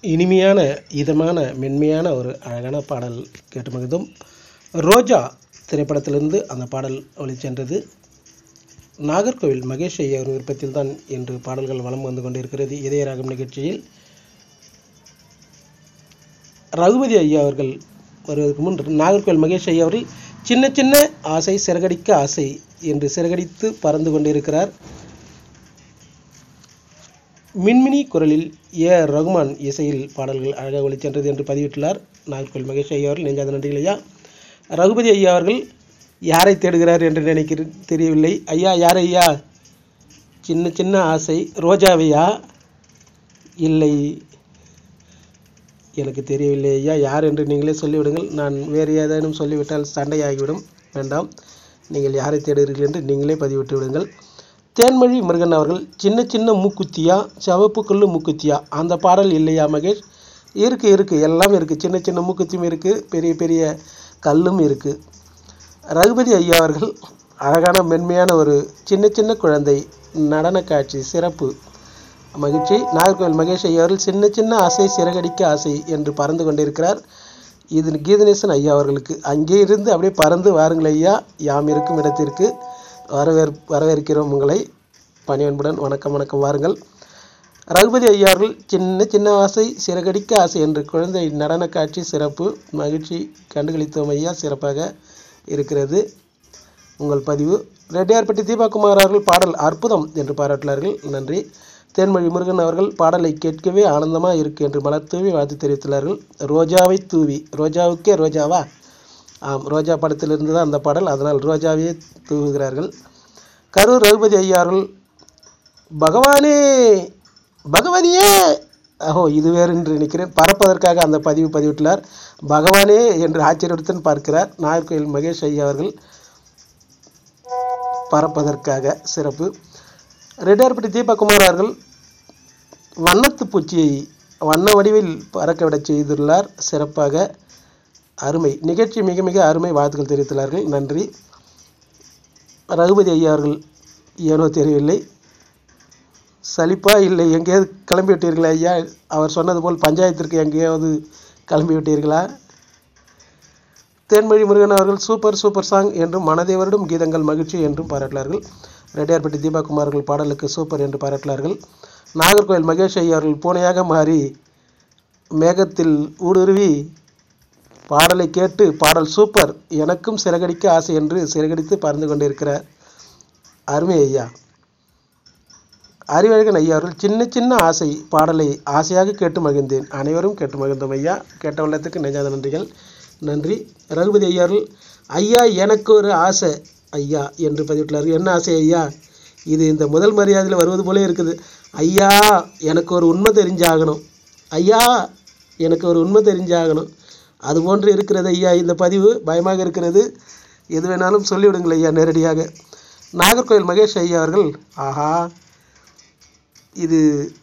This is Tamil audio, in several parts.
இனிமையான இதமான மென்மையான ஒரு அழகான பாடல் கேட்டு மகிழ்ந்தோம் ரோஜா திரைப்படத்திலிருந்து அந்த பாடல் ஒளிச்சென்றது நாகர்கோவில் மகேஷ் ஐயா அவர் விருப்பத்தில் தான் இன்று பாடல்கள் வலம் வந்து கொண்டிருக்கிறது இதயராகம் நிகழ்ச்சியில் ரகுபதி ஐயா அவர்கள் வருவதற்கு முன் நாகர்கோவில் மகேஷ் ஐயா அவர்கள் சின்ன சின்ன ஆசை சிறகடிக்க ஆசை என்று சிறகடித்து பறந்து கொண்டிருக்கிறார் மின்மினி குரலில் ஏ ரகுமான் இசையில் பாடல்கள் அழகாக ஒளிச்சென்றது என்று பதிவிட்டுள்ளார் நாகர்கோவில் மகேஷ் ஐயா அவர்கள் நெஞ்சாத நன்றிகள் ஐயா ரகுபதி ஐயா அவர்கள் யாரை தேடுகிறார் என்று நினைக்கிற தெரியவில்லை ஐயா யார் ஐயா சின்ன சின்ன ஆசை ரோஜாவையா இல்லை எனக்கு தெரியவில்லை ஐயா யார் என்று நீங்களே சொல்லிவிடுங்கள் நான் வேறு ஏதேனும் சொல்லிவிட்டால் சண்டையாகிவிடும் வேண்டாம் நீங்கள் யாரை தேடுகிறீர்கள் என்று நீங்களே பதிவிட்டு விடுங்கள் தேன்மொழி முருகன் அவர்கள் சின்ன சின்ன மூக்குத்தியா சிவப்பு கல்லு மூக்குத்தியா அந்த பாடல் இல்லையா மகேஷ் இருக்கு இருக்கு எல்லாம் இருக்கு சின்ன சின்ன மூக்குத்தியும் இருக்கு பெரிய பெரிய கல்லும் இருக்கு ரகுபதி ஐயா அவர்கள் அழகான மென்மையான ஒரு சின்ன சின்ன குழந்தை நடன காட்சி சிறப்பு மகிழ்ச்சி நாகர்கோவில் மகேஷ் ஐயா அவர்கள் சின்ன சின்ன ஆசை சிறகடிக்க ஆசை என்று பறந்து கொண்டிருக்கிறார் இது கீதநேசன் ஐயா அவர்களுக்கு அங்கே இருந்து அப்படியே பறந்து வாருங்கள் ஐயா யாம் இருக்கும் இடத்திற்கு வரவேற் வரவேற்கிறோம் உங்களை பணியன்புடன் வணக்கம் வணக்கம் வாருங்கள் ரகுபதி ஐயா அவர்கள் சின்ன சின்ன ஆசை சிறகடிக்க ஆசை என்று குழந்தை நடன காட்சி சிறப்பு மகிழ்ச்சி கண்டுகளித்தோம் ஐயா சிறப்பாக இருக்கிறது உங்கள் பதிவு ரெட்டியார்பட்டி தீபாகுமார் அவர்கள் பாடல் அற்புதம் என்று பாராட்டினார்கள் நன்றி தேன்மொழி முருகன் அவர்கள் பாடலை கேட்கவே ஆனந்தமாக இருக்கு என்று மலர் தூவி வாழ்த்து தெரிவித்துள்ளார்கள் ரோஜாவை தூவி ரோஜாவுக்கே ரோஜாவா ஆம் ரோஜா படத்திலிருந்து தான் அந்த பாடல் அதனால் ரோஜாவையே தூவுகிறார்கள் கரூர் ரகுபதி ஐயா அவர்கள் பகவானே பகவானியே ஓ இது வேறு என்று நினைக்கிறேன் பறப்பதற்காக அந்த பதிவு பதிவிட்டுள்ளார் பகவானே என்று ஆச்சரியத்துடன் பார்க்கிறார் நாகர்கோயில் மகேஷ் ஐயா அவர்கள் பறப்பதற்காக சிறப்பு ரெட்டியார்பட்டி தீபகுமார் அவர்கள் வண்ணத்து பூச்சியை வண்ண வடிவில் பறக்க விடச் செய்துள்ளார் சிறப்பாக அருமை நிகழ்ச்சி மிக மிக அருமை வாழ்த்துக்கள் தெரிவித்துள்ளார்கள் நன்றி ரகுபதி ஐயா அவர்கள் ஏனோ தெரியவில்லை சலிப்பா இல்லை எங்கேயாவது கிளம்பி விட்டீர்களா ஐயா அவர் சொன்னது போல் பஞ்சாயத்திற்கு எங்கேயாவது கிளம்பி விட்டீர்களா தேன்மொழி முருகன் அவர்கள் சூப்பர் சூப்பர் சாங் என்றும் மனதை வருடும் கீதங்கள் மகிழ்ச்சி என்றும் பாராட்டினார்கள் ரெட்டியார்பட்டி தீபாகுமார் அவர்கள் பாடலுக்கு சூப்பர் என்று பாராட்டினார்கள் நாகர்கோவில் மகேஷ் ஐயா அவர்கள் பூனையாக மாறி மேகத்தில் ஊடுருவி பாடலை கேட்டு பாடல் சூப்பர் எனக்கும் சிறகடிக்க ஆசை என்று சிறகடித்து பறந்து கொண்டிருக்கிறார் அருமை ஐயா அறிவழகன் ஐயா அவர்கள் சின்ன சின்ன ஆசை பாடலை ஆசையாக கேட்டு மகிழ்ந்தேன் அனைவரும் கேட்டு மகிழ்ந்தோம் ஐயா கேட்ட உள்ளத்துக்கு நெஞ்சாத நன்றிகள் நன்றி ரகுபதி ஐயா அவர்கள் ஐயா எனக்கு ஒரு ஆசை ஐயா என்று பதிவிட்டுள்ளார்கள் என்ன ஆசை ஐயா இது இந்த முதல் மரியாதையில் வருவது போல இருக்குது ஐயா எனக்கு ஒரு உண்மை தெரிஞ்சாகணும் ஐயா எனக்கு ஒரு உண்மை தெரிஞ்சாகணும் அது போன்று இருக்கிறது ஐயா இந்த பதிவு பயமாக இருக்கிறது எது வேணாலும் சொல்லிவிடுங்கள் ஐயா நேரடியாக நாகர்கோவில் மகேஷ் ஐயா அவர்கள் ஆஹா இது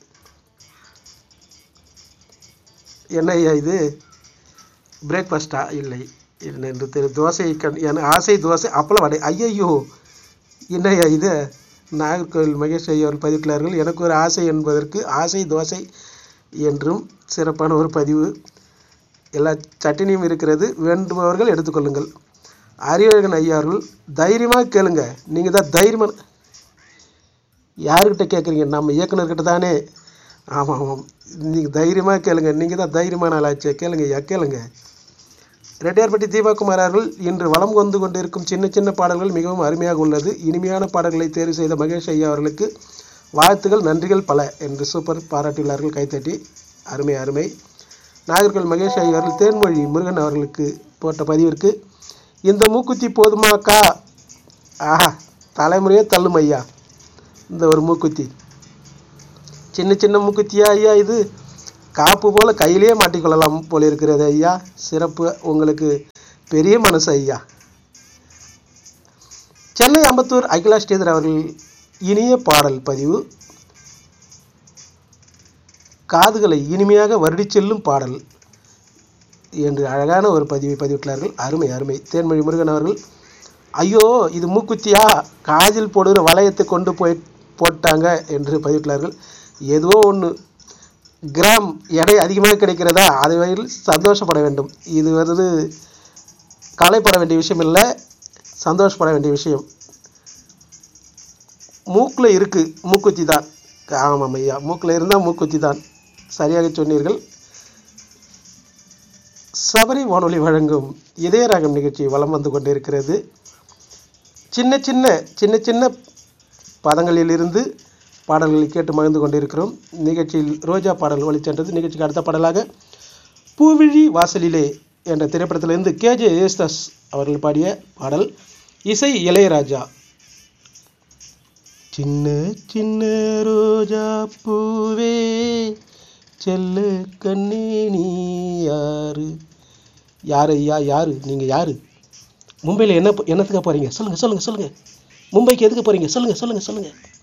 என்ன ஐயா இது பிரேக்ஃபாஸ்டா இல்லை என்று தெரி தோசை கண் என ஆசை தோசை அப்பளம் வடை ஐயையோ என்னையா இது நாகர்கோவில் மகேஷ் ஐயா அவர்கள் பதிவிட்டுள்ளார்கள் எனக்கு ஒரு ஆசை என்பதற்கு ஆசை தோசை என்றும் சிறப்பான ஒரு பதிவு எல்லா சட்டினியும் இருக்கிறது வேண்டுபவர்கள் எடுத்துக்கொள்ளுங்கள் அறிவழகன் ஐயா அவர்கள் தைரியமாக கேளுங்க நீங்கள் தான் தைரியமான யாருக்கிட்ட கேட்குறீங்க நம்ம இயக்குனர்கிட்ட தானே ஆமாம் ஆமாம் நீங்கள் தைரியமாக கேளுங்க நீங்கள் தான் தைரியமான ஆளாச்சே கேளுங்க ஐயா கேளுங்க ரெட்டியார்பட்டி தீபாகுமார் அவர்கள் இன்று வளம் வந்து கொண்டிருக்கும் சின்ன சின்ன பாடல்கள் மிகவும் அருமையாக உள்ளது இனிமையான பாடல்களை தேர்வு செய்த மகேஷ் ஐயா அவர்களுக்கு வாழ்த்துகள் நன்றிகள் பல என்று சூப்பர் பாராட்டியுள்ளார்கள் கைத்தட்டி அருமை அருமை நாகர்கோவில் மகேஷ் ஐயா அவர்கள் தேன்மொழி முருகன் அவர்களுக்கு போட்ட பதிவிற்கு இந்த மூக்குத்தி போதுமாக்கா ஆஹா தலைமுறையே தள்ளும் ஐயா இந்த ஒரு மூக்குத்தி சின்ன சின்ன மூக்குத்தியா ஐயா இது காப்பு போல கையிலேயே மாட்டிக்கொள்ளலாம் போல இருக்கிறது ஐயா சிறப்பு உங்களுக்கு பெரிய மனசு ஐயா சென்னை அம்பத்தூர் அகிலா ஸ்ரீதர் அவர்கள் இனிய பாடல் பதிவு காதுகளை இனிமையாக வருடிச் செல்லும் பாடல் என்று அழகான ஒரு பதிவை பதிவிட்டார்கள் அருமை அருமை தேன்மொழி முருகன் அவர்கள் ஐயோ இது மூக்குத்தியா காதில் போடுகிற வளையத்தை கொண்டு போய் போட்டாங்க என்று பதிவிட்டார்கள் ஏதோ ஒன்று கிராம் எடை அதிகமாக கிடைக்கிறதா அது வகையில் சந்தோஷப்பட வேண்டும் இது வந்து கவலைப்பட வேண்டிய விஷயம் இல்லை சந்தோஷப்பட வேண்டிய விஷயம் மூக்கில் இருக்குது மூக்குத்தி தான் ஆமாம் ஐயா மூக்கில் இருந்தால் மூக்குத்தி தான் சரியாக சொன்னீர்கள் சபரி வானொலி வழங்கும் இதயராகம் நிகழ்ச்சி வலம் வந்து கொண்டிருக்கிறது சின்ன சின்ன சின்ன சின்ன பதங்களிலிருந்து பாடல்களை கேட்டு மகிழ்ந்து கொண்டிருக்கிறோம் நிகழ்ச்சியில் ரோஜா பாடல் வழிச்சென்றது நிகழ்ச்சிக்கு அடுத்த பாடலாக பூவிழி வாசலிலே என்ற திரைப்படத்திலிருந்து கேஜே ஏஸ்தாஸ் அவர்கள் பாடிய பாடல் இசை இளையராஜா சின்ன சின்ன ரோஜா பூவே செல்ல கண்ணே நீ யாரு யாரு ஐயா யாரு நீங்கள் யாரு மும்பையில் என்ன என்னத்துக்கு போகிறீங்க சொல்லுங்கள் சொல்லுங்கள் சொல்லுங்கள் மும்பைக்கு எதுக்கு போகிறீங்க சொல்லுங்கள் சொல்லுங்கள் சொல்லுங்கள்